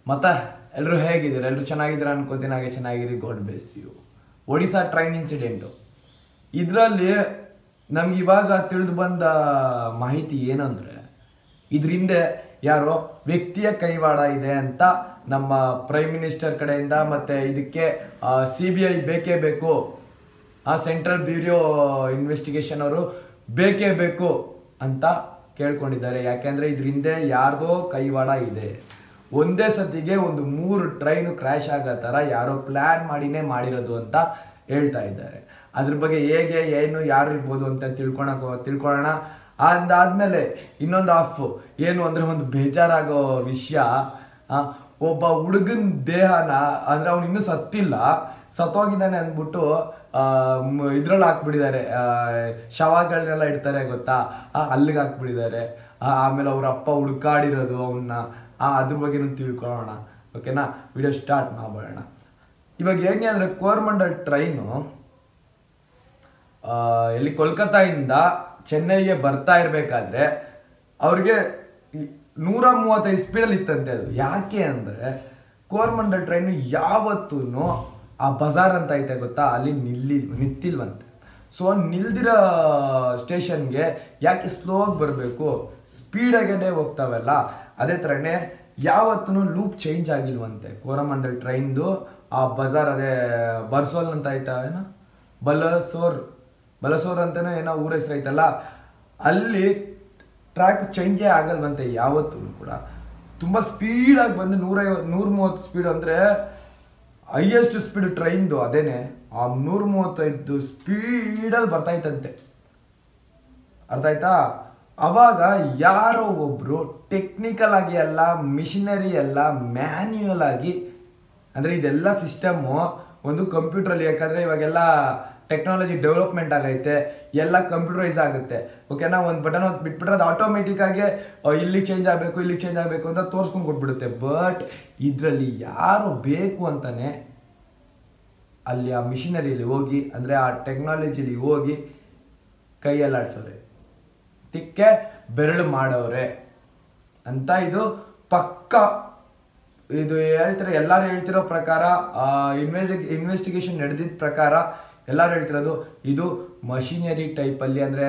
ಮತ್ತೆ ಎಲ್ಲರೂ ಹೇಗಿದ್ದೀರಾ ಎಲ್ಲರೂ ಚೆನ್ನಾಗಿದ್ದೀರಾ ಅನ್ಕೋತೀನಿ ಹಾಗೆ ಚೆನ್ನಾಗಿರಿ God bless you Odisha train incident ಇದರಲ್ಲಿ ನಮ್ಗೆ ಇವಾಗ ತಿಳಿದು ಬಂದ ಮಾಹಿತಿ ಏನಂದ್ರೆ ಇದ್ರಿಂದ ಯಾರೋ ವ್ಯಕ್ತಿಯ ಕೈವಾಡ ಇದೆ ಅಂತ ನಮ್ಮ ಪ್ರೈಮ್ ಮಿನಿಸ್ಟರ್ ಕಡೆಯಿಂದ ಮತ್ತೆ ಇದಕ್ಕೆ ಸಿ ಬಿ ಐ ಬೇಕೇ ಬೇಕು ಆ ಸೆಂಟ್ರಲ್ ಬ್ಯೂರೋ ಇನ್ವೆಸ್ಟಿಗೇಷನ್ ಅವರು ಬೇಕೇ ಬೇಕು ಅಂತ ಕೇಳ್ಕೊಂಡಿದ್ದಾರೆ ಯಾಕೆಂದ್ರೆ ಇದ್ರಿಂದ ಯಾರ್ದೋ ಕೈವಾಡ ಇದೆ ಒಂದೇ ಸತಿಗೆ ಒಂದು ಮೂರು ಟ್ರೈನು ಕ್ರ್ಯಾಶ್ ಆಗೋ ಥರ ಯಾರೋ ಪ್ಲ್ಯಾನ್ ಮಾಡಿನೇ ಮಾಡಿರೋದು ಅಂತ ಹೇಳ್ತಾ ಇದ್ದಾರೆ ಅದ್ರ ಬಗ್ಗೆ ಹೇಗೆ ಏನು ಯಾರು ಇರ್ಬೋದು ಅಂತ ತಿಳ್ಕೊಳಕ್ ತಿಳ್ಕೊಳ್ಳೋಣ ಅದಾದ್ಮೇಲೆ ಇನ್ನೊಂದು ಆಫ್ ಏನು ಅಂದ್ರೆ ಒಂದು ಬೇಜಾರಾಗೋ ವಿಷಯ ಆ, ಒಬ್ಬ ಹುಡುಗನ ದೇಹನ ಅಂದ್ರೆ ಅವ್ನು ಇನ್ನೂ ಸತ್ತಿಲ್ಲ ಸತ್ತೋಗಿದ್ದಾನೆ ಅಂದ್ಬಿಟ್ಟು ಇದ್ರಲ್ಲಿ ಹಾಕ್ಬಿಟ್ಟಿದ್ದಾರೆ ಆ, ಶವಗಳನ್ನೆಲ್ಲ ಇಡ್ತಾರೆ ಗೊತ್ತಾ ಆ, ಅಲ್ಲಿಗೆ ಹಾಕ್ಬಿಟ್ಟಿದ್ದಾರೆ ಆ, ಆಮೇಲೆ ಅವ್ರ ಅಪ್ಪ ಹುಡುಕಾಡಿರೋದು ಅವನ್ನ ಅದ್ರ ಬಗ್ಗೆನೂ ತಿಳ್ಕೊಳ್ಳೋಣ ಓಕೆನಾ ವಿಡಿಯೋ ಸ್ಟಾರ್ಟ್ ಮಾಡ್ಬೋಣ ಇವಾಗ ಹೇಗೆ ಅಂದ್ರೆ ಕೋರ್ಮಂಡಲ್ ಟ್ರೈನು ಆ, ಎಲ್ಲಿ ಕೋಲ್ಕತ್ತಾಯಿಂದ ಚೆನ್ನೈಗೆ ಬರ್ತಾ ಇರಬೇಕಾದ್ರೆ ಅವ್ರಿಗೆ ಈ ನೂರ ಮೂವತ್ತೈದು ಸ್ಪೀಡಲ್ಲಿ ಇತ್ತಂತೆ ಅದು ಯಾಕೆ ಅಂದರೆ ಕೋರ್ಮಂಡಲ್ ಟ್ರೈನು ಯಾವತ್ತೂ ಆ ಬಜಾರ್ ಅಂತ ಐತೆ ಗೊತ್ತಾ ಅಲ್ಲಿ ನಿಲ್ಲಿ ನಿಂತಿಲ್ವಂತೆ ಸೊ ನಿಲ್ದಿರೋ ಸ್ಟೇಷನ್ಗೆ ಯಾಕೆ ಸ್ಲೋ ಆಗಿ ಬರಬೇಕು ಸ್ಪೀಡಾಗೇ ಹೋಗ್ತಾವಲ್ಲ ಅದೇ ಥರನೇ ಯಾವತ್ತೂ ಲೂಪ್ ಚೇಂಜ್ ಆಗಿಲ್ವಂತೆ ಕೋರಮಂಡಲ್ ಟ್ರೈನ್ದು ಆ ಬಜಾರ್ ಅದೇ ಬರ್ಸೋಲ್ ಅಂತ ಐತಾ ಏನೋ ಬಲಸೋರ್ ಬಲಸೋರ್ ಅಂತಾನೆ ಏನೋ ಊರ ಹೆಸರು ಐತಲ್ಲ ಅಲ್ಲಿ ಟ್ರ್ಯಾಕ್ ಚೇಂಜೇ ಆಗಲ್ವಂತೆ ಯಾವತ್ತೂ ಕೂಡ ತುಂಬ ಸ್ಪೀಡಾಗಿ ಬಂದು ನೂರೈವತ್ತು ನೂರ ಮೂವತ್ತು ಸ್ಪೀಡ್ ಅಂದರೆ ಹೈಯೆಸ್ಟ್ ಸ್ಪೀಡ್ ಟ್ರೈನ್ದು ಅದೇನೆ ಆ ನೂರ ಮೂವತ್ತೈದು ಸ್ಪೀಡಲ್ಲಿ ಬರ್ತಾಯ್ತಂತೆ ಅರ್ಥ ಆಯ್ತಾ ಅವಾಗ ಯಾರೋ ಒಬ್ರು ಟೆಕ್ನಿಕಲ್ ಆಗಿ ಅಲ್ಲ ಮಿಷಿನರಿ ಅಲ್ಲ ಮ್ಯಾನ್ಯುಯಲ್ ಆಗಿ ಅಂದ್ರೆ ಇದೆಲ್ಲ ಸಿಸ್ಟಮ್ಮು ಒಂದು ಕಂಪ್ಯೂಟ್ರಲ್ಲಿ ಯಾಕಂದ್ರೆ ಇವಾಗೆಲ್ಲ ಟೆಕ್ನಾಲಜಿ ಡೆವಲಪ್ಮೆಂಟ್ ಆಗೈತೆ ಎಲ್ಲ ಕಂಪ್ಯೂಟರೈಸ್ ಆಗುತ್ತೆ ಓಕೆನಾ ಒಂದು ಬಟನ್ ಹೊತ್ತು ಬಿಟ್ಬಿಟ್ರೆ ಅದು ಆಟೋಮೆಟಿಕ್ ಆಗಿ ಆ, ಇಲ್ಲಿ ಚೇಂಜ್ ಆಗಬೇಕು ಇಲ್ಲಿ ಚೇಂಜ್ ಆಗಬೇಕು ಅಂತ ತೋರಿಸ್ಕೊಂಡು ಕೊಟ್ಬಿಡುತ್ತೆ ಬಟ್ ಇದರಲ್ಲಿ ಯಾರು ಬೇಕು ಅಂತಾನೆ ಅಲ್ಲಿ ಆ ಮಿಷಿನರಿಯಲ್ಲಿ ಹೋಗಿ ಅಂದರೆ ಆ ಟೆಕ್ನಾಲಜಿಲಿ ಹೋಗಿ ಕೈಯಲ್ಲಾಡ್ಸೋರೆ ತಿಕ್ಕೆ ಬೆರಳು ಮಾಡವ್ರೆ ಅಂತ ಇದು ಪಕ್ಕ ಇದು ಹೇಳ್ತಾರೆ ಎಲ್ಲರೂ ಹೇಳ್ತಿರೋ ಪ್ರಕಾರ ಇನ್ವೆಸ್ಟಿ ಇನ್ವೆಸ್ಟಿಗೇಷನ್ ನಡೆದಿದ್ದ ಪ್ರಕಾರ ಎಲ್ಲರೂ ಹೇಳ್ತಿರೋದು ಇದು ಮಷಿನರಿ ಟೈಪಲ್ಲಿ ಅಂದರೆ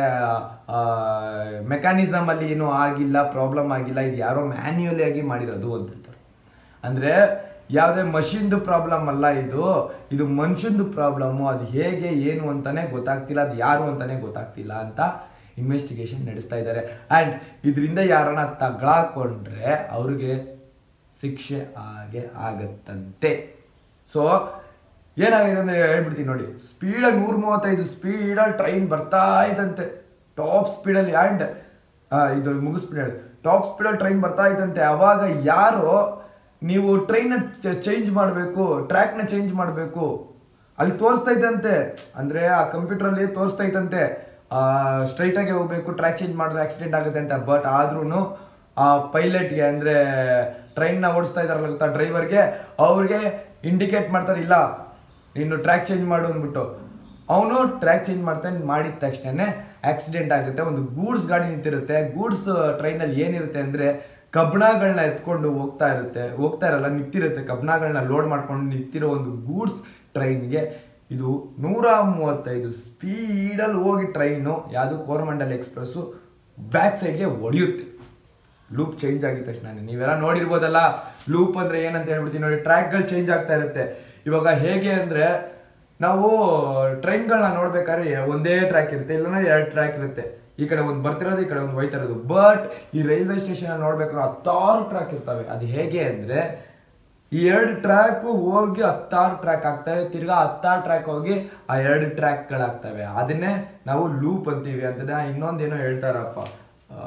ಮೆಕ್ಯಾನಿಸಮ್ ಅಲ್ಲಿ ಏನೂ ಆಗಿಲ್ಲ ಪ್ರಾಬ್ಲಮ್ ಆಗಿಲ್ಲ ಇದು ಯಾರೋ ಮ್ಯಾನ್ಯುಯಲಿ ಆಗಿ ಮಾಡಿರೋದು ಅಂತ ಹೇಳ್ತಾರೆ ಅಂದರೆ ಯಾವುದೇ ಮಷಿನ್ದು ಪ್ರಾಬ್ಲಮ್ ಅಲ್ಲ ಇದು ಇದು ಮನುಷ್ಯಂದು ಪ್ರಾಬ್ಲಮ್ಮು ಅದು ಹೇಗೆ ಏನು ಅಂತಾನೆ ಗೊತ್ತಾಗ್ತಿಲ್ಲ ಅದು ಯಾರು ಅಂತಾನೆ ಗೊತ್ತಾಗ್ತಿಲ್ಲ ಅಂತ ಇನ್ವೆಸ್ಟಿಗೇಷನ್ ನಡೆಸ್ತಾ ಇದ್ದಾರೆ ಆ್ಯಂಡ್ ಇದರಿಂದ ಯಾರನ್ನ ತಗೊಳಕೊಂಡ್ರೆ ಅವ್ರಿಗೆ ಶಿಕ್ಷೆ ಹಾಗೆ ಆಗತ್ತಂತೆ ಸೊ ಏನಾಗಿದೆ ಅಂದ್ರೆ ಹೇಳ್ಬಿಡ್ತೀನಿ ನೋಡಿ ಸ್ಪೀಡಾಗಿ ನೂರ ಮೂವತ್ತೈದು ಸ್ಪೀಡಲ್ಲಿ ಟ್ರೈನ್ ಬರ್ತಾ ಇದ್ದಂತೆ ಟಾಪ್ ಸ್ಪೀಡಲ್ಲಿ ಆ್ಯಂಡ್ ಇದು ಮುಗಿಸ್ಬಿಡ ಟಾಪ್ ಸ್ಪೀಡಲ್ಲಿ ಟ್ರೈನ್ ಬರ್ತಾ ಇದ್ದಂತೆ ಅವಾಗ ಯಾರು ನೀವು ಟ್ರೈನ್ ಚೇಂಜ್ ಮಾಡಬೇಕು ಟ್ರ್ಯಾಕ್ನ ಚೇಂಜ್ ಮಾಡಬೇಕು ಅಲ್ಲಿ ತೋರಿಸ್ತಾ ಇದ್ದಂತೆ ಅಂದ್ರೆ ಆ ಕಂಪ್ಯೂಟರಲ್ಲಿ ತೋರಿಸ್ತಾ ಇದ್ದಂತೆ ಸ್ಟ್ರೈಟ್ ಆಗಿ ಹೋಗ್ಬೇಕು ಟ್ರ್ಯಾಕ್ ಚೇಂಜ್ ಮಾಡಿದ್ರೆ ಆಕ್ಸಿಡೆಂಟ್ ಆಗುತ್ತೆ ಅಂತ ಬಟ್ ಆದ್ರೂ ಆ ಪೈಲಟ್ಗೆ ಅಂದ್ರೆ ಟ್ರೈನ್ನ ಓಡಿಸ್ತಾ ಇದಾರಲ್ಲ ಗೊತ್ತಾ ಡ್ರೈವರ್ಗೆ ಅವ್ರಿಗೆ ಇಂಡಿಕೇಟ್ ಮಾಡ್ತಾರೆ ಇಲ್ಲ ನೀನು ಟ್ರ್ಯಾಕ್ ಚೇಂಜ್ ಮಾಡು ಅಂದ್ಬಿಟ್ಟು ಅವನು ಟ್ರ್ಯಾಕ್ ಚೇಂಜ್ ಮಾಡ್ತಾನೆ ಮಾಡಿದ ತಕ್ಷಣ ಆಕ್ಸಿಡೆಂಟ್ ಆಗುತ್ತೆ ಒಂದು ಗೂಡ್ಸ್ ಗಾಡಿ ನಿಂತಿರುತ್ತೆ ಗೂಡ್ಸ್ ಟ್ರೈನಲ್ಲಿ ಏನಿರುತ್ತೆ ಅಂದ್ರೆ ಕಬ್ಬಣಗಳನ್ನ ಎತ್ಕೊಂಡು ಹೋಗ್ತಾ ಇರುತ್ತೆ ಹೋಗ್ತಾ ಇರಲ್ಲ ನಿಂತಿರುತ್ತೆ ಕಬ್ಬಣಗಳನ್ನ ಲೋಡ್ ಮಾಡ್ಕೊಂಡು ನಿಂತಿರೋ ಒಂದು ಗೂಡ್ಸ್ ಟ್ರೈನ್ಗೆ ಇದು ನೂರ ಮೂವತ್ತೈದು ಸ್ಪೀಡಲ್ಲಿ ಹೋಗಿ ಟ್ರೈನು ಯಾವುದು ಕೋರಮಂಡಲ್ ಎಕ್ಸ್ಪ್ರೆಸ್ಸು ಬ್ಯಾಕ್ ಸೈಡ್ಗೆ ಹೊಡೆಯುತ್ತೆ ಲೂಪ್ ಚೇಂಜ್ ಆಗಿದ ತಕ್ಷಣ ನೀವೆಲ್ಲ ನೋಡಿರ್ಬೋದಲ್ಲ ಲೂಪ್ ಅಂದ್ರೆ ಏನಂತ ಹೇಳ್ಬಿಡ್ತೀನಿ ನೋಡಿ ಟ್ರ್ಯಾಕ್ಗಳು ಚೇಂಜ್ ಆಗ್ತಾ ಇರುತ್ತೆ ಇವಾಗ ಹೇಗೆ ಅಂದ್ರೆ ನಾವು ಟ್ರೈನ್ಗಳನ್ನ ನೋಡ್ಬೇಕಾದ್ರೆ ಒಂದೇ ಟ್ರ್ಯಾಕ್ ಇರುತ್ತೆ ಇಲ್ಲನ ಎರಡು ಟ್ರ್ಯಾಕ್ ಇರುತ್ತೆ ಈ ಕಡೆ ಒಂದು ಬರ್ತಿರೋದು ಈ ಕಡೆ ಒಂದು ಹೋಯ್ತಾ ಇರೋದು ಬಟ್ ಈ ರೈಲ್ವೆ ಸ್ಟೇಷನ್ ನೋಡ್ಬೇಕಾದ್ರೆ ಹತ್ತಾರು ಟ್ರ್ಯಾಕ್ ಇರ್ತವೆ ಅದು ಹೇಗೆ ಅಂದ್ರೆ ಈ ಎರಡು ಟ್ರ್ಯಾಕ್ ಹೋಗಿ ಹತ್ತಾರು ಟ್ರ್ಯಾಕ್ ಆಗ್ತವೆ ತಿರ್ಗಾ ಹತ್ತಾರು ಟ್ರ್ಯಾಕ್ ಹೋಗಿ ಆ ಎರಡು ಟ್ರ್ಯಾಕ್ಗಳಾಗ್ತವೆ ಅದನ್ನೇ ನಾವು ಲೂಪ್ ಅಂತೀವಿ ಅಂತಂದ್ರೆ ಇನ್ನೊಂದೇನೋ ಹೇಳ್ತಾರಪ್ಪ ಆ,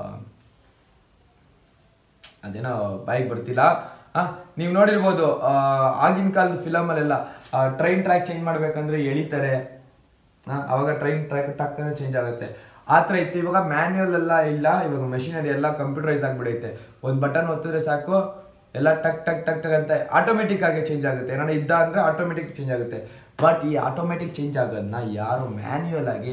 ಅದೇನೋ ಬಾಯಿಗೆ ಬರ್ತಿಲ್ಲ ಆ, ನೀವು ನೋಡಿರ್ಬೋದು ಆ, ಆಗಿನ ಕಾಲದ ಫಿಲಮಲ್ಲೆಲ್ಲ ಟ್ರೈನ್ ಟ್ರ್ಯಾಕ್ ಚೇಂಜ್ ಮಾಡ್ಬೇಕಂದ್ರೆ ಎಳಿತಾರೆ ಆ, ಅವಾಗ ಟ್ರೈನ್ ಟ್ರ್ಯಾಕ್ ಟಕ್ ಚೇಂಜ್ ಆಗುತ್ತೆ ಆ ಥರ ಇತ್ತು ಇವಾಗ ಮ್ಯಾನ್ಯುಯಲ್ ಎಲ್ಲ ಇಲ್ಲ ಇವಾಗ ಮೆಷಿನರಿ ಎಲ್ಲ ಕಂಪ್ಯೂಟರೈಸ್ ಆಗ್ಬಿಡೈತೆ ಒಂದು ಬಟನ್ ಒತ್ತಿದ್ರೆ ಸಾಕು ಎಲ್ಲ ಟಕ್ ಟಕ್ ಟಕ್ ಟಕ್ ಅಂತ ಆಟೋಮೆಟಿಕ್ ಆಗಿ ಚೇಂಜ್ ಆಗುತ್ತೆ ಏನಾರ ಇದ್ದ ಅಂದ್ರೆ ಆಟೋಮೆಟಿಕ್ ಚೇಂಜ್ ಆಗುತ್ತೆ ಬಟ್ ಈ ಆಟೋಮೆಟಿಕ್ ಚೇಂಜ್ ಆಗೋದನ್ನ ಯಾರು ಮ್ಯಾನ್ಯುಯಲ್ ಆಗಿ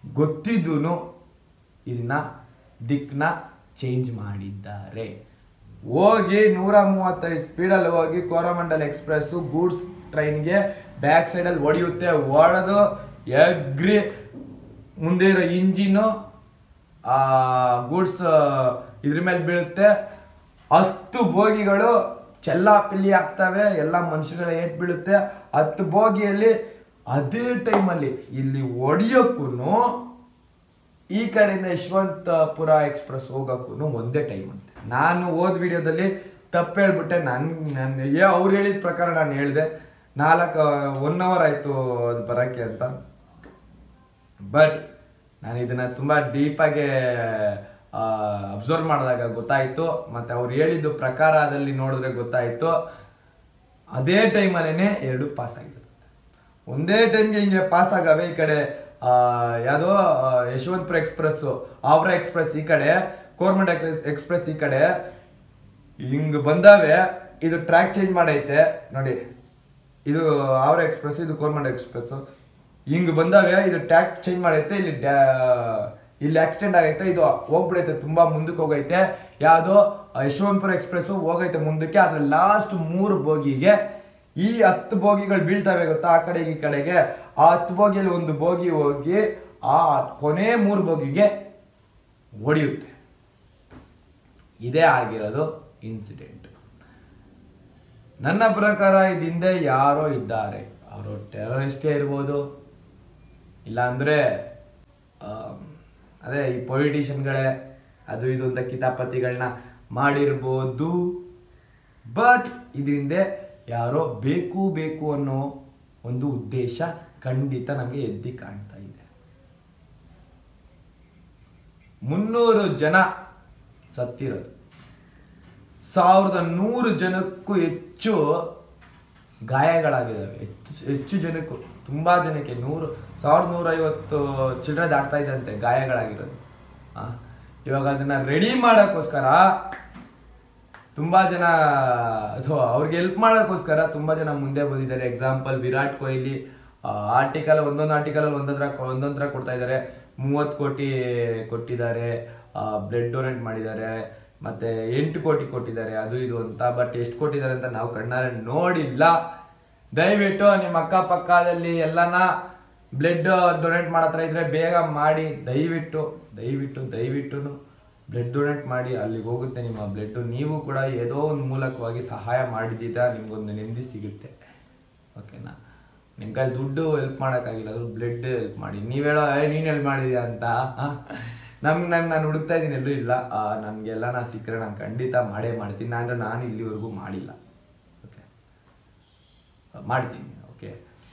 ಗೊತ್ತಿದ್ದೂ ಇದನ್ನ ದಿಕ್ನ ಚೇಂಜ್ ಮಾಡಿದ್ದಾರೆ ಹೋಗಿ ನೂರ ಮೂವತ್ತೈದು ಸ್ಪೀಡಲ್ಲಿ ಹೋಗಿ ಕೋರಮಂಡಲ್ ಎಕ್ಸ್ಪ್ರೆಸ್ ಗೂಡ್ಸ್ ಟ್ರೈನ್ಗೆ ಬ್ಯಾಕ್ ಸೈಡಲ್ಲಿ ಹೊಡೆಯುತ್ತೆ ಹೊಡೆದು ಎಗ್ರಿ ಮುಂದೆ ಇರೋ ಇಂಜಿನು ಆ ಗೂಡ್ಸ್ ಇದ್ರ ಮೇಲೆ ಬೀಳುತ್ತೆ ಹತ್ತು ಬೋಗಿಗಳು ಚೆಲ್ಲಾಪಿಲ್ಲಿ ಆಗ್ತವೆ ಎಲ್ಲ ಮನುಷ್ಯಗಳ ಏಟ್ ಬೀಳುತ್ತೆ ಹತ್ತು ಬೋಗಿಯಲ್ಲಿ ಅದೇ ಟೈಮಲ್ಲಿ ಇಲ್ಲಿ ಹೊಡಿಯೋಕ್ಕೂ ಈ ಕಡೆಯಿಂದ ಯಶವಂತಪುರ ಎಕ್ಸ್ಪ್ರೆಸ್ ಹೋಗೋಕ್ಕೂ ಒಂದೇ ಟೈಮ್ ಅಂತೆ ನಾನು ಓದ್ ವಿಡಿಯೋದಲ್ಲಿ ತಪ್ಪು ಹೇಳ್ಬಿಟ್ಟೆ ನನ್ ನಾನು ಏ ಅವ್ರು ಹೇಳಿದ ಪ್ರಕಾರ ನಾನು ಹೇಳಿದೆ ನಾಲ್ಕು ಒನ್ ಅವರ್ ಆಯ್ತು ಅದು ಬರೋಕ್ಕೆ ಅಂತ ಬಟ್ ನಾನು ಇದನ್ನ ತುಂಬಾ ಡೀಪಾಗಿ ಅಬ್ಸರ್ವ್ ಮಾಡಿದಾಗ ಗೊತ್ತಾಯ್ತು ಮತ್ತೆ ಅವ್ರು ಹೇಳಿದ್ದು ಪ್ರಕಾರದಲ್ಲಿ ನೋಡಿದ್ರೆ ಗೊತ್ತಾಯ್ತು ಅದೇ ಟೈಮಲ್ಲೇನೆ ಎರಡು ಪಾಸ್ ಆಗಿರುತ್ತೆ ಒಂದೇ ಟೈಮ್ಗೆ ಹಿಂಗೆ ಪಾಸ್ ಆಗವೆ ಈ ಕಡೆ ಆ, ಯಾವ್ದೋ ಆ, ಯಶವಂತಪುರ ಎಕ್ಸ್ಪ್ರೆಸ್ ಆವ್ರಾ ಎಕ್ಸ್ಪ್ರೆಸ್ ಈ ಕಡೆ ಕೋರ್ಮಂಡ್ ಎಕ್ಸ್ಪ್ರೆಸ್ ಈ ಕಡೆ ಹಿಂಗ್ ಬಂದಾವೆ ಇದು ಟ್ರ್ಯಾಕ್ ಚೇಂಜ್ ಮಾಡೈತೆ ನೋಡಿ ಇದು ಆವ್ರಾ ಎಕ್ಸ್ಪ್ರೆಸ್ ಇದು ಕೋರ್ಮಂಡ್ ಎಕ್ಸ್ಪ್ರೆಸ್ ಹಿಂಗ್ ಬಂದಾವೆ ಇದು ಟ್ರ್ಯಾಕ್ ಚೇಂಜ್ ಮಾಡೈತೆ ಇಲ್ಲಿ ಡ್ಯಾ- ಇಲ್ಲಿ ಆಕ್ಸಿಡೆಂಟ್ ಆಗೈತೆ ಇದು ಹೋಗ್ಬಿಡೈತೆ ತುಂಬಾ ಮುಂದಕ್ಕೆ ಹೋಗೈತೆ ಯಾವ್ದೋ ಯಶವಂತಪುರ ಎಕ್ಸ್ಪ್ರೆಸ್ ಹೋಗೈತೆ ಮುಂದಕ್ಕೆ ಅದ್ರ ಲಾಸ್ಟ್ ಮೂರು ಬೋಗಿಗೆ ಈ ಹತ್ತು ಬೋಗಿಗಳು ಬೀಳ್ತವೆ ಗೊತ್ತಾ ಆ ಕಡೆಗೆ ಈ ಕಡೆಗೆ ಆ ಹತ್ತು ಬೋಗಿಯಲ್ಲಿ ಒಂದು ಬೋಗಿ ಹೋಗಿ ಆ ಕೊನೆ ಮೂರು ಬೋಗಿಗೆ ಹೊಡೆಯುತ್ತೆ ಇದೇ ಆಗಿರೋದು ಇನ್ಸಿಡೆಂಟ್ ನನ್ನ ಪ್ರಕಾರ ಇದ್ ಹಿಂದೆ ಯಾರೋ ಇದ್ದಾರೆ ಅವರು ಟೆರರಿಸ್ಟೇ ಇರ್ಬೋದು ಇಲ್ಲಾಂದ್ರೆ ಆಮ್, ಅದೇ ಈ ಪೊಲಿಟಿಷಿಯನ್ಗಳೇ ಅದು ಇದು ಅಂತ ಕಿತಾಪತಿಗಳನ್ನ ಮಾಡಿರ್ಬೋದು ಬಟ್ ಇದರಿಂದ ಯಾರೋ ಬೇಕು ಬೇಕು ಅನ್ನೋ ಒಂದು ಉದ್ದೇಶ ಖಂಡಿತ ನಮಗೆ ಎದ್ದಿ ಕಾಣ್ತಾ ಇದೆ ಮುನ್ನೂರು ಜನ ಸತ್ತಿರೋದು ಸಾವಿರದ ನೂರು ಜನಕ್ಕೂ ಹೆಚ್ಚು ಗಾಯಗಳಾಗಿದ್ದಾವೆ ಹೆಚ್ಚು ಹೆಚ್ಚು ಜನಕ್ಕೂ ತುಂಬಾ ಜನಕ್ಕೆ ನೂರು ಸಾವಿರದ ನೂರೈವತ್ತು ಚಿಲ್ಲರೆ ದಾಟ್ತಾ ಇದ್ದಂತೆ ಗಾಯಗಳಾಗಿರೋದು ಆ, ಇವಾಗ ಅದನ್ನ ರೆಡಿ ಮಾಡೋಕ್ಕೋಸ್ಕರ ತುಂಬಾ ಜನ ಅಥವಾ ಅವ್ರಿಗೆ ಹೆಲ್ಪ್ ಮಾಡೋಕ್ಕೋಸ್ಕರ ತುಂಬಾ ಜನ ಮುಂದೆ ಬಂದಿದ್ದಾರೆ ಎಕ್ಸಾಂಪಲ್ ವಿರಾಟ್ ಕೊಹ್ಲಿ ಆರ್ಟಿಕಲ್ ಒಂದೊಂದು ಆರ್ಟಿಕಲ್ ಅಲ್ಲಿ ಒಂದೊಂದ್ರ ಒಂದೊಂದ್ರ ಕೊಡ್ತಾ ಇದ್ದಾರೆ ಮೂವತ್ತು ಕೋಟಿ ಕೊಟ್ಟಿದ್ದಾರೆ ಬ್ಲಡ್ ಡೊನೇಟ್ ಮಾಡಿದ್ದಾರೆ ಮತ್ತೆ ಎಂಟು ಕೋಟಿ ಕೊಟ್ಟಿದ್ದಾರೆ ಅದು ಇದು ಅಂತ ಬಟ್ ಎಷ್ಟು ಕೊಟ್ಟಿದ್ದಾರೆ ಅಂತ ನಾವು ಕಣ್ಣಾರೆ ನೋಡಿಲ್ಲ ದಯವಿಟ್ಟು ನಿಮ್ಮ ಅಕ್ಕಪಕ್ಕದಲ್ಲಿ ಎಲ್ಲನ ಬ್ಲಡ್ ಡೊನೇಟ್ ಮಾಡತ್ರ ಇದ್ರೆ ಬೇಗ ಮಾಡಿ ದಯವಿಟ್ಟು ದಯವಿಟ್ಟು ದಯವಿಟ್ಟು ಬ್ಲಡ್ ಡೊನೇಟ್ ಮಾಡಿ ಅಲ್ಲಿಗೆ ಹೋಗುತ್ತೆ ನಿಮ್ಮ ಬ್ಲಡ್ ನೀವು ಕೂಡ ಏದೋ ಒಂದು ಮೂಲಕವಾಗಿ ಸಹಾಯ ಮಾಡಿದ್ದೀರಾ ನಿಮ್ಗೊಂದು ನೆಮ್ಮದಿ ಸಿಗುತ್ತೆ ಓಕೆನಾ ನಿಮ್ಮ ಕೈಲಿ ದುಡ್ಡು ಹೆಲ್ಪ್ ಮಾಡೋಕ್ಕಾಗಿಲ್ಲ ಅದು ಬ್ಲಡ್ ಹೆಲ್ಪ್ ಮಾಡಿ ನೀವು ಹೇಳೋ ಏ ನೀನು ಹೆಲ್ಪ್ ಮಾಡಿದ್ಯಾ ಅಂತ ನಮ್ಗೆ ನಂಗೆ ನಾನು ಹುಡುಕ್ತಾ ಇದ್ದೀನಿ ಎಲ್ಲೂ ಇಲ್ಲ ನನಗೆಲ್ಲ ನಾ ಸಿಕ್ಕರೆ ನಾನು ಖಂಡಿತ ಮಾಡೇ ಮಾಡ್ತೀನಿ ನಾನು ನಾನು ಇಲ್ಲಿವರೆಗೂ ಮಾಡಿಲ್ಲ ಓಕೆ ಮಾಡ್ತೀನಿ ಓಕೆ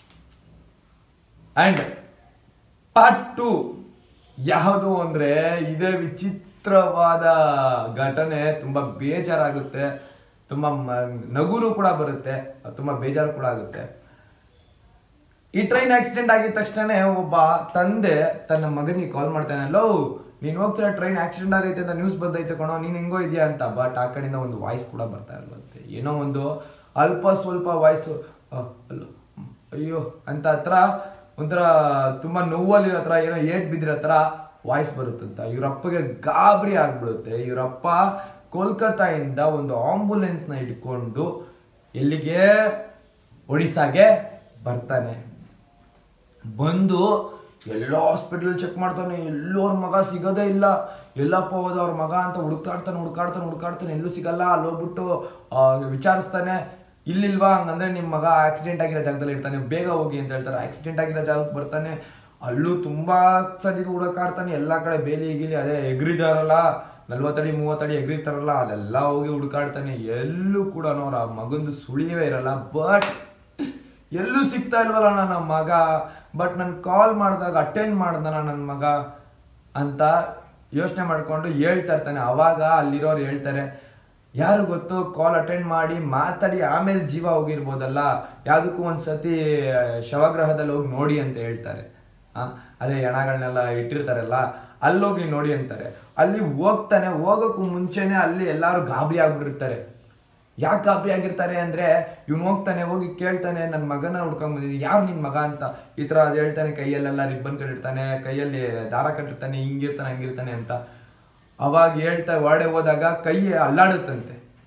ಅಂಡ್ ಪಾರ್ಟ್ ಟು ಯಾವುದು ಅಂದ್ರೆ ಇದೇ ವಿಚಿತ್ರವಾದ ಘಟನೆ ತುಂಬಾ ಬೇಜಾರಾಗುತ್ತೆ ತುಂಬಾ ಮ- ನಗುನು ಕೂಡ ಬರುತ್ತೆ ತುಂಬಾ ಬೇಜಾರು ಕೂಡ ಆಗುತ್ತೆ ಈ ಟ್ರೈನ್ ಆಕ್ಸಿಡೆಂಟ್ ಆಗಿದ ತಕ್ಷಣ ಒಬ್ಬ ತಂದೆ ತನ್ನ ಮಗನಿಗೆ ಕಾಲ್ ಮಾಡ್ತಾನೆ ಲೋ ನೀನ್ ಹೋಗ್ತಿರೋ ಟ್ರೈನ್ ಆಕ್ಸಿಡೆಂಟ್ ಆಗೈತೆ ಅಂತ ನ್ಯೂಸ್ ಬಂದೈತೆ ಕಣೋ ನೀನ್ ಹೆಂಗೋ ಇದೆಯಾ ಅಂತ ಬಟ್ ಆ ಕಡೆಯಿಂದ ಒಂದು ವಾಯ್ಸ್ ಕೂಡ ಬರ್ತಾ ಇಲ್ವಂತೆ ಏನೋ ಒಂದು ಅಲ್ಪ ಸ್ವಲ್ಪ ವಾಯ್ಸು ಅಲ್ಲೋ ಹ್ಮ್, ಅಯ್ಯೋ ಅಂತ ಹತ್ರ ಒಂಥರ ತುಂಬಾ ನೋವಲ್ಲಿರೋ ಹತ್ರ ಏನೋ ಏಟ್ ಬಿದ್ದಿರೋ ಹತ್ರ ವಾಯ್ಸ್ ಬರುತ್ತಂತ ಇವ್ರಪ್ಪಗೆ ಗಾಬರಿ ಆಗ್ಬಿಡುತ್ತೆ ಇವ್ರಪ್ಪ ಕೋಲ್ಕತ್ತಾಯಿಂದ ಒಂದು ಆಂಬುಲೆನ್ಸ್ನ ಇಟ್ಕೊಂಡು ಎಲ್ಲಿಗೆ ಒಡಿಸಾಗೆ ಬರ್ತಾನೆ ಬಂದು ಎಲ್ಲ ಹಾಸ್ಪಿಟಲ್ ಚೆಕ್ ಮಾಡ್ತಾನೆ ಎಲ್ಲೂ ಅವ್ರ ಮಗ ಸಿಗೋದೇ ಇಲ್ಲ ಎಲ್ಲಪ್ಪ ಹೋದ ಅವ್ರ ಮಗ ಅಂತ ಹುಡುಕಾಡ್ತಾನೆ ಹುಡುಕಾಡ್ತಾನೆ ಹುಡುಕಾಡ್ತಾನೆ ಎಲ್ಲೂ ಸಿಗಲ್ಲ ಅಲ್ಲಿ ಹೋಗ್ಬಿಟ್ಟು ಆ, ವಿಚಾರಿಸ್ತಾನೆ ಇಲ್ಲಿಲ್ವಾ ಹಂಗಂದ್ರೆ ನಿಮ್ಮ ಮಗ ಆಕ್ಸಿಡೆಂಟ್ ಆಗಿರೋ ಜಾಗದಲ್ಲಿ ಇರ್ತಾನೆ ಬೇಗ ಹೋಗಿ ಅಂತ ಹೇಳ್ತಾರೆ ಆಕ್ಸಿಡೆಂಟ್ ಆಗಿರೋ ಜಾಗಕ್ಕೆ ಬರ್ತಾನೆ ಅಲ್ಲೂ ತುಂಬಾ ಸರಿ ಹುಡುಕಾಡ್ತಾನೆ ಎಲ್ಲಾ ಕಡೆ ಬೇಲಿ ಗೀಲಿ ಅದೇ ಎಗ್ರಿದಾರಲ್ಲ ನಲ್ವತ್ತಡಿ ಮೂವತ್ತಡಿ ಎಗ್ರಿತಾರಲ್ಲ ಅಲ್ಲೆಲ್ಲ ಹೋಗಿ ಹುಡುಕಾಡ್ತಾನೆ ಎಲ್ಲೂ ಕೂಡ ಅವ್ರ ಮಗಂದು ಸುಳಿಯವೇ ಇರಲ್ಲ ಬಟ್ ಎಲ್ಲೂ ಸಿಗ್ತಾ ಇಲ್ವಲ್ಲ ನನ್ನ ಮಗ ಬಟ್ ನನ್ ಕಾಲ್ ಮಾಡಿದಾಗ ಅಟೆಂಡ್ ಮಾಡ್ದನ ನನ್ನ ಮಗ ಅಂತ ಯೋಚನೆ ಮಾಡ್ಕೊಂಡು ಹೇಳ್ತಾ ಇರ್ತಾನೆ ಅವಾಗ ಅಲ್ಲಿರೋರು ಹೇಳ್ತಾರೆ ಯಾರು ಗೊತ್ತು ಕಾಲ್ ಅಟೆಂಡ್ ಮಾಡಿ ಮಾತಾಡಿ ಆಮೇಲೆ ಜೀವ ಹೋಗಿರ್ಬೋದಲ್ಲ ಯಾವ್ದಕ್ಕೂ ಒಂದ್ಸತಿ ಶವಗ್ರಹದಲ್ಲಿ ಹೋಗಿ ನೋಡಿ ಅಂತ ಹೇಳ್ತಾರೆ ಆ, ಅದೇ ಹೆಣಗಳನ್ನೆಲ್ಲ ಇಟ್ಟಿರ್ತಾರಲ್ಲ ಅಲ್ಲೋಗಿ ನೋಡಿ ಅಂತಾರೆ ಅಲ್ಲಿ ಹೋಗ್ತಾನೆ ಹೋಗೋಕ್ಕೂ ಮುಂಚೆನೆ ಅಲ್ಲಿ ಎಲ್ಲಾರು ಗಾಬರಿ ಆಗ್ಬಿಟ್ಟಿರ್ತಾರೆ ಯಾಕೆ ಗಾಬರಿ ಆಗಿರ್ತಾರೆ ಅಂದ್ರೆ ಇವ್ನು ಹೋಗ್ತಾನೆ ಹೋಗಿ ಕೇಳ್ತಾನೆ ನನ್ನ ಮಗನ ಹುಡ್ಕೊಂಡ್ ಬಂದಿದ್ದೀನಿ ಯಾರು ನಿನ್ ಮಗ ಅಂತ ಈ ತರ ಅದ್ ಹೇಳ್ತಾನೆ ಕೈಯಲ್ಲೆಲ್ಲ ರಿಬ್ಬನ್ ಕಟ್ಟಿರ್ತಾನೆ ಕೈಯಲ್ಲಿ ದಾರ ಕಟ್ಟಿರ್ತಾನೆ ಹಿಂಗಿರ್ತಾನೆ ಹಂಗಿರ್ತಾನೆ ಅಂತ ಅವಾಗ ಹೇಳ್ತಾ ಹೊರಡೆ ಹೋದಾಗ ಕೈ ಅಲ್ಲಾಡುತ್ತಂತೆ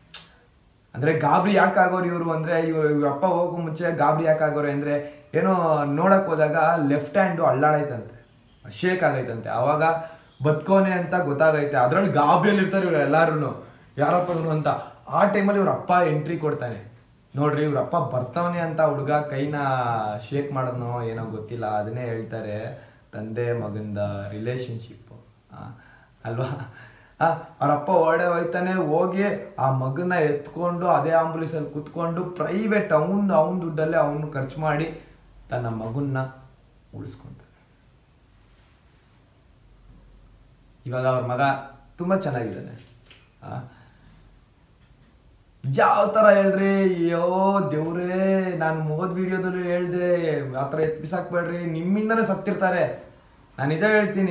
ಅಂದ್ರೆ ಗಾಬರಿ ಯಾಕೆ ಆಗೋರು ಇವರು ಅಂದ್ರೆ ಇವ್ರ ಇವ್ರ ಅಪ್ಪ ಹೋಗೋ ಮುಂಚೆ ಗಾಬರಿ ಯಾಕೆ ಆಗೋರು ಅಂದ್ರೆ ಏನೋ ನೋಡಕ್ ಹೋದಾಗ ಲೆಫ್ಟ್ ಹ್ಯಾಂಡು ಅಳ್ಳಾಡೈತಂತೆ ಶೇಕ್ ಆಗೈತಂತೆ ಅವಾಗ ಬದುಕೋನೆ ಅಂತ ಗೊತ್ತಾಗೈತೆ ಅದ್ರಲ್ಲಿ ಗಾಬರಿಯಲ್ಲಿ ಇರ್ತಾರೆ ಇವ್ರು ಎಲ್ಲಾರು ಯಾರಪ್ಪ ಇವ್ನು ಅಂತ ಆ ಟೈಮಲ್ಲಿ ಇವ್ರ ಅಪ್ಪ ಎಂಟ್ರಿ ಕೊಡ್ತಾನೆ ನೋಡ್ರಿ ಇವ್ರ ಅಪ್ಪ ಬರ್ತಾವನೆ ಅಂತ ಹುಡುಗ ಕೈನ ಶೇಕ್ ಮಾಡೋದ್ನೋ ಏನೋ ಗೊತ್ತಿಲ್ಲ ಅದನ್ನೇ ಹೇಳ್ತಾರೆ ತಂದೆ ಮಗಂದ ರಿಲೇಶನ್ಶಿಪ್ ಅಲ್ವಾ ಆ, ಅವ್ರ ಅಪ್ಪ ಹೊರಡೆ ಹೋಯ್ತಾನೆ ಹೋಗಿ ಆ ಮಗನ ಎತ್ಕೊಂಡು ಅದೇ ಆಂಬುಲೆನ್ಸ್ ಅಲ್ಲಿ ಕುತ್ಕೊಂಡು ಪ್ರೈವೇಟ್ ಅವನ್ ಅವನ್ ದುಡ್ಡಲ್ಲೇ ಅವನು ಖರ್ಚು ಮಾಡಿ ತನ್ನ ಮಗುನ್ನ ಉಳಿಸ್ಕೊಂತಾನೆ ಇವಾಗ ಅವ್ರ ಮಗ ತುಂಬಾ ಚೆನ್ನಾಗಿದ್ದಾನೆ ಆ, ಯಾವ ತರ ಹೇಳ್ರಿ ಅಯ್ಯೋ ದೇವ್ರೇ ನಾನು ಹೋದ್ ವಿಡಿಯೋದಲ್ಲೂ ಹೇಳ್ದೆ ಆ ಥರ ಎತ್ ಬಿಸಾಕ್ಬೇಡ್ರಿ ನಿಮ್ಮಿಂದನೇ ಸತ್ತಿರ್ತಾರೆ ನಾನು ಇದೇ ಹೇಳ್ತೀನಿ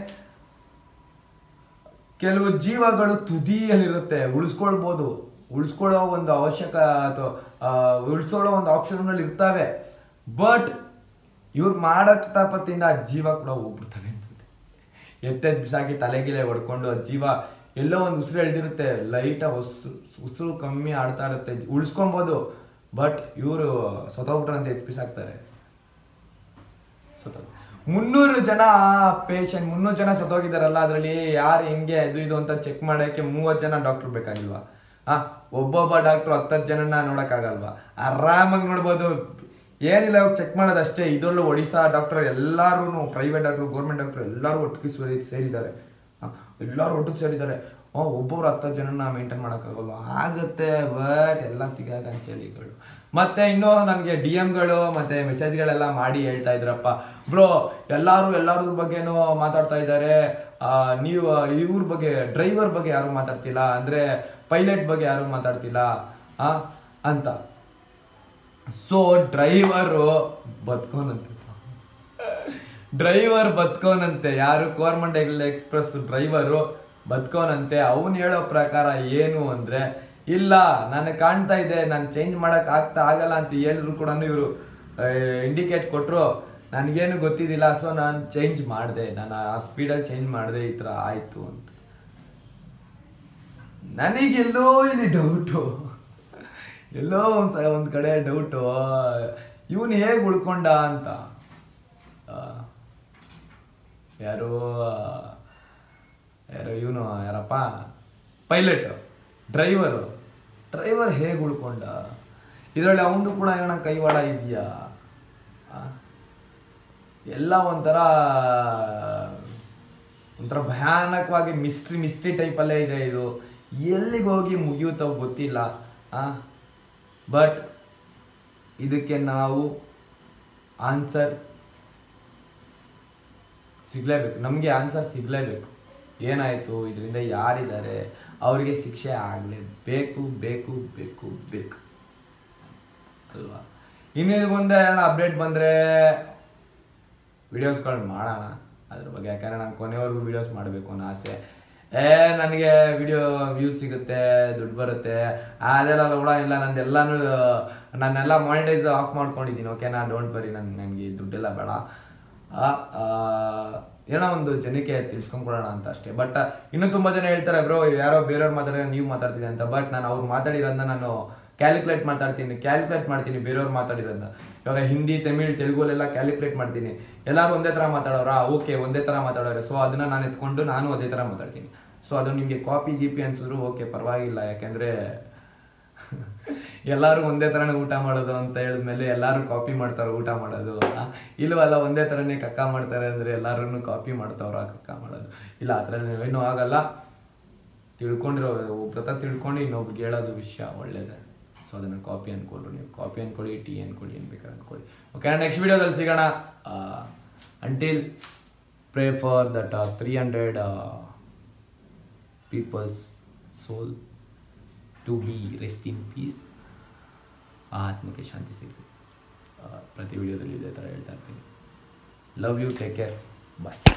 ಕೆಲವು ಜೀವಗಳು ತುದಿಯಲ್ಲಿರುತ್ತೆ ಉಳಿಸ್ಕೊಳ್ಬೋದು ಉಳಿಸ್ಕೊಳ್ಳೋ ಒಂದು ಅವಶ್ಯಕ ಅಥವಾ ಉಳಿಸ್ಕೊಳ್ಳೋ ಒಂದು ಆಪ್ಷನ್ಗಳು ಇರ್ತವೆ ಬಟ್ ಇವ್ರು ಮಾಡೋ ಕಿತಾಪತ್ತಿಂದ ಆ ಜೀವ ಕೂಡ ಹೋಗ್ಬಿಡ್ತವೆ ಅನ್ಸುತ್ತೆ ಎತ್ತೆದ್ ಬಿಸಾಕಿ ತಲೆಗಿಲೆ ಹೊಡ್ಕೊಂಡು ಆ ಜೀವ ಎಲ್ಲೋ ಒಂದು ಉಸಿರು ಎಳ್ದಿರುತ್ತೆ ಲೈಟಾಗಿ ಉಸಿರು ಉಸಿರು ಕಮ್ಮಿ ಆಡ್ತಾ ಇರುತ್ತೆ ಉಳಿಸ್ಕೊಬೋದು ಬಟ್ ಇವರು ಸತ್ತೋಗ್ಬಿಟ್ರಂತ ಎತ್ ಬಿಸಾಕ್ತಾರೆ ಸತ್ತೋಗ್ ಮುನ್ನೂರು ಜನ ಪೇಷಂಟ್ ಮುನ್ನೂರು ಜನ ಸತ್ತೋಗಿದಾರಲ್ಲ ಅದರಲ್ಲಿ ಯಾರು ಹೆಂಗೆ ಅದು ಇದು ಅಂತ ಚೆಕ್ ಮಾಡೋಕ್ಕೆ ಮೂವತ್ತು ಜನ ಡಾಕ್ಟರ್ ಬೇಕಾಗಿಲ್ವಾ ಆ ಒಬ್ಬೊಬ್ಬ ಡಾಕ್ಟರ್ ಹತ್ತತ್ತು ಜನನ ನೋಡೋಕ್ಕಾಗಲ್ವಾ ಆರಾಮಾಗಿ ನೋಡ್ಬೋದು ಏನಿಲ್ಲ ಚೆಕ್ ಮಾಡೋದು ಅಷ್ಟೇ ಇದರಲ್ಲೂ ಒಡಿಶಾ ಡಾಕ್ಟರ್ ಎಲ್ಲರೂ ಪ್ರೈವೇಟ್ ಡಾಕ್ಟರ್ ಗೌರ್ಮೆಂಟ್ ಡಾಕ್ಟರ್ ಎಲ್ಲರೂ ಒಟ್ಟಿಗೆ ಸೇರಿ ಸೇರಿದ್ದಾರೆ ಆ, ಎಲ್ಲರೂ ಒಟ್ಟಿಗೆ ಸೇರಿದ್ದಾರೆ ಓ ಒಬ್ಬೊಬ್ರು ಹತ್ತತ್ತು ಜನನ ಮೇಂಟೈನ್ ಮಾಡೋಕ್ಕಾಗಲ್ವ ಆಗುತ್ತೆ ಬಟ್ ಎಲ್ಲ ತಿಗಾಗ ಅಂಚಲಿಗಳು ಮತ್ತೆ ಇನ್ನು ನನಗೆ ಡಿ ಎಮ್ಗಳು ಮತ್ತೆ ಮೆಸೇಜ್ಗಳೆಲ್ಲ ಮಾಡಿ ಹೇಳ್ತಾ ಇದ್ರಪ್ಪ ಬ್ರೋ ಎಲ್ಲಾರು ಎಲ್ಲಾರ ಬಗ್ಗೆನೂ ಮಾತಾಡ್ತಾ ಇದ್ದಾರೆ ಆ, ನೀವು ಇವ್ರ ಬಗ್ಗೆ ಡ್ರೈವರ್ ಬಗ್ಗೆ ಯಾರು ಮಾತಾಡ್ತಿಲ್ಲ ಅಂದ್ರೆ ಪೈಲಟ್ ಬಗ್ಗೆ ಯಾರು ಮಾತಾಡ್ತಿಲ್ಲ ಆ ಅಂತ ಸೊ ಡ್ರೈವರು ಬದುಕೋನಂತೆ ಡ್ರೈವರ್ ಬದುಕೋನಂತೆ ಯಾರು ಕೋರ್ಮಂಡಲ್ ಎಕ್ಸ್ಪ್ರೆಸ್ ಡ್ರೈವರು ಬದುಕೋನಂತೆ ಅವನು ಹೇಳೋ ಪ್ರಕಾರ ಏನು ಅಂದ್ರೆ ಇಲ್ಲ ನನಗೆ ಕಾಣ್ತಾ ಇದೆ ನಾನು ಚೇಂಜ್ ಮಾಡಕ್ ಆಗ್ತಾ ಆಗಲ್ಲ ಅಂತ ಹೇಳಿದ್ರು ಕೂಡ ಇವರು ಇಂಡಿಕೇಟ್ ಕೊಟ್ರು ನನಗೇನು ಗೊತ್ತಿದ್ದಿಲ್ಲ ಸೊ ನಾನು ಚೇಂಜ್ ಮಾಡಿದೆ ನಾನು ಆ ಸ್ಪೀಡಲ್ಲಿ ಚೇಂಜ್ ಮಾಡಿದೆ ಈ ಥರ ಆಯ್ತು ಅಂತ ನನಗೆಲ್ಲೋ ಇಲ್ಲಿ ಡೌಟು ಎಲ್ಲೋ ಒಂದು ಸ ಒಂದು ಕಡೆ ಡೌಟು ಇವನು ಹೇಗೆ ಉಳ್ಕೊಂಡ ಅಂತ ಆ, ಯಾರು ಯಾರು ಇವನು ಯಾರಪ್ಪ ಪೈಲಟ್ ಡ್ರೈವರು ಡ್ರೈವರ್ ಹೇಗೆ ಉಳ್ಕೊಂಡ ಇದರಲ್ಲಿ ಅವನದು ಕೂಡ ಏನೋ ಕೈವಾಡ ಇದೆಯಾ ಎಲ್ಲ ಒಂಥರ ಒಂಥರ ಭಯಾನಕವಾಗಿ ಮಿಸ್ಟ್ರಿ ಮಿಸ್ಟ್ರಿ ಟೈಪಲ್ಲೇ ಇದೆ ಇದು ಎಲ್ಲಿಗೆ ಹೋಗಿ ಮುಗಿಯುತ್ತೋ ಗೊತ್ತಿಲ್ಲ ಬಟ್ ಇದಕ್ಕೆ ನಾವು ಆನ್ಸರ್ ಸಿಗ್ಲೇಬೇಕು ನಮಗೆ ಆನ್ಸರ್ ಸಿಗ್ಲೇಬೇಕು ಏನಾಯಿತು ಇದರಿಂದ ಯಾರಿದ್ದಾರೆ ಅವರಿಗೆ ಶಿಕ್ಷೆ ಆಗಲೇಬೇಕು ಬೇಕು ಬೇಕು ಬೇಕು ಅಲ್ವಾ ಇನ್ನೇನು ಮುಂದೆ ಏನೋ ಅಪ್ಡೇಟ್ ಬಂದರೆ ವಿಡಿಯೋಸ್ಗಳು ಮಾಡೋಣ ಅದ್ರ ಬಗ್ಗೆ ಯಾಕಂದ್ರೆ ನಾನು ಕೊನೆವರೆಗೂ ವಿಡಿಯೋಸ್ ಮಾಡಬೇಕು ಅನ್ನೋ ಆಸೆ ಏ ನನಗೆ ವಿಡಿಯೋ ವ್ಯೂಸ್ ಸಿಗುತ್ತೆ ದುಡ್ಡು ಬರುತ್ತೆ ಅದೆಲ್ಲ ಕೂಡ ಇಲ್ಲ ನಂದೆಲ್ಲಾನು ನಾನೆಲ್ಲ ಮಾನಿಟೈಸ್ ಆಫ್ ಮಾಡ್ಕೊಂಡಿದ್ದೀನಿ ಓಕೆನಾ ಡೋಂಟ್ ಬರಿ ನನ್ ನನಗೆ ದುಡ್ಡೆಲ್ಲ ಬೇಡ ಆ, ಆ, ಏನೋ ಒಂದು ಜನಕ್ಕೆ ತಿಳ್ಸ್ಕೊಂಡ್ಕೊಡೋಣ ಅಂತ ಅಷ್ಟೇ ಬಟ್ ಇನ್ನೂ ತುಂಬ ಜನ ಹೇಳ್ತಾರೆ ಬ್ರೋ ಯಾರೋ ಬೇರೆಯವ್ರು ಮಾತಾಡಿದ್ರೆ ನೀವು ಮಾತಾಡ್ತಿದ್ದೆ ಅಂತ ಬಟ್ ನಾನು ಅವ್ರು ಮಾತಾಡಿರೋದನ್ನ ನಾನು ಕ್ಯಾಲ್ಕುಲೇಟ್ ಮಾತಾಡ್ತೀನಿ ಕ್ಯಾಲ್ಕುಲೇಟ್ ಮಾಡ್ತೀನಿ ಬೇರೆಯವ್ರು ಮಾತಾಡಿರೋದನ್ನ ಇವಾಗ ಹಿಂದಿ ತಮಿಳ್ ತೆಲುಗಲ್ಲೆಲ್ಲ ಕ್ಯಾಲ್ಕುಲೇಟ್ ಮಾಡ್ತೀನಿ ಎಲ್ಲರೂ ಒಂದೇ ಥರ ಮಾತಾಡೋರಾ ಓಕೆ ಒಂದೇ ಥರ ಮಾತಾಡೋರೆ ಸೊ ಅದನ್ನ ನಾನು ಎತ್ಕೊಂಡು ನಾನು ಅದೇ ಥರ ಮಾತಾಡ್ತೀನಿ ಸೊ ಅದು ನಿಮಗೆ ಕಾಪಿ ಗೀಪಿ ಅನ್ಸಿದ್ರು ಓಕೆ ಪರವಾಗಿಲ್ಲ ಯಾಕೆಂದರೆ ಎಲ್ಲರೂ ಒಂದೇ ಥರನೇ ಊಟ ಮಾಡೋದು ಅಂತ ಹೇಳಿದ್ಮೇಲೆ ಎಲ್ಲರೂ ಕಾಪಿ ಮಾಡ್ತಾರೆ ಊಟ ಮಾಡೋದು ಆ, ಇಲ್ವಲ್ಲ ಒಂದೇ ಥರನೇ ಕಕ್ಕ ಮಾಡ್ತಾರೆ ಅಂದರೆ ಎಲ್ಲರೂ ಕಾಪಿ ಮಾಡ್ತಾವ್ರ ಕಕ್ಕ ಮಾಡೋದು ಇಲ್ಲ ಆ ಥರ ಏನೂ ಆಗಲ್ಲ ತಿಳ್ಕೊಂಡಿರೋ ಒಬ್ರ ಹತ್ರ ತಿಳ್ಕೊಂಡು ಇನ್ನೊಬ್ರಿಗೆ ಹೇಳೋದು ವಿಷಯ ಒಳ್ಳೇದೇ ಸೊ ಅದನ್ನು ಕಾಪಿ ಅನ್ಕೊಂಡ್ರು ನೀವು ಕಾಪಿ ಅನ್ಕೊಳ್ಳಿ ಟೀ ಅನ್ಕೊಳ್ಳಿ ಏನು ಬೇಕಾದ್ರೆ ಅನ್ಕೊಳ್ಳಿ ಓಕೆ ನೆಕ್ಸ್ಟ್ ವಿಡಿಯೋದಲ್ಲಿ ಸಿಗೋಣ until pray for that three hundred people's soul to be rest in peace ಆ ಆತ್ಮಕ್ಕೆ ಶಾಂತಿ ಸಿಗಲಿ ಪ್ರತಿ ವಿಡಿಯೋದಲ್ಲಿ ಇದೇ ಥರ ಹೇಳ್ತಾ ಇರ್ತೀನಿ love you take care bye